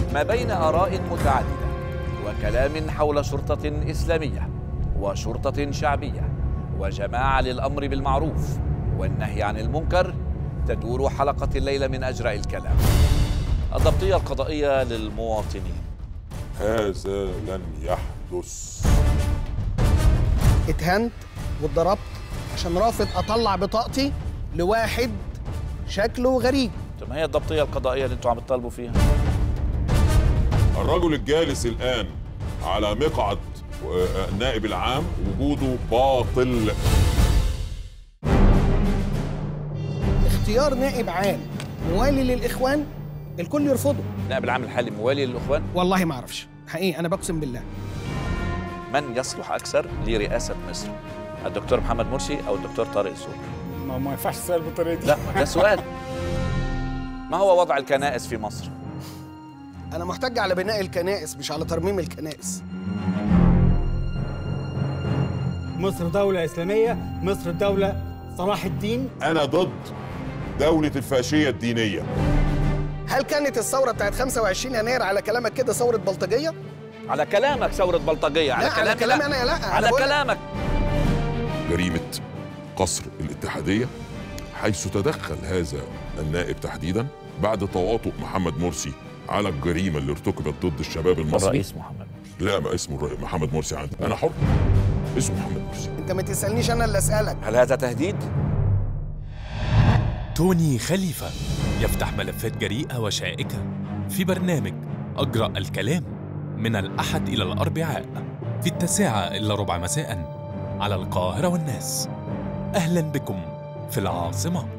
ما بين آراء متعددة وكلام حول شرطة إسلامية وشرطة شعبية وجماعة للأمر بالمعروف والنهي عن المنكر تدور حلقة الليلة من أجرأ الكلام الضبطية القضائية للمواطنين هذا لن يحدث اتهنت واتضربت عشان رافض اطلع بطاقتي لواحد شكله غريب طب ما هي الضبطية القضائية اللي انتوا عم تطالبوا فيها الرجل الجالس الآن على مقعد آه، النائب العام وجوده باطل اختيار نائب عام موالي للاخوان الكل يرفضه نائب العام الحالي موالي للإخوان والله ما اعرفش حقيقي انا بقسم بالله من يصلح أكثر لرئاسة مصر الدكتور محمد مرسي أو الدكتور طارق الزهر ما, ما ينفعش السؤال بالطريقه دي لا ده سؤال ما هو وضع الكنائس في مصر انا محتج على بناء الكنائس مش على ترميم الكنائس مصر دولة إسلامية مصر دولة صلاح الدين أنا ضد دولة الفاشية الدينية هل كانت الثوره بتاعت 25 يناير على كلامك كده ثوره بلطجيه على كلامك ثورة بلطجية على لا، على كلامي كلامي أنا لا، أنا على بقول- كلامك جريمة قصر الاتحادية حيث تدخل هذا النائب تحديدا بعد تواطؤ محمد مرسي على الجريمة اللي ارتكبت ضد الشباب المصري الرئيس محمد لا ما اسمه الرئيس محمد مرسي عندي أنا حر اسمه محمد مرسي انت ما تسالنيش انا اللي اسالك هل هذا تهديد؟ توني خليفة يفتح ملفات جريئة وشائكة في برنامج أجرأ الكلام من الأحد إلى الأربعاء في التاسعة إلا ربع مساء على القاهرة والناس أهلا بكم في العاصمة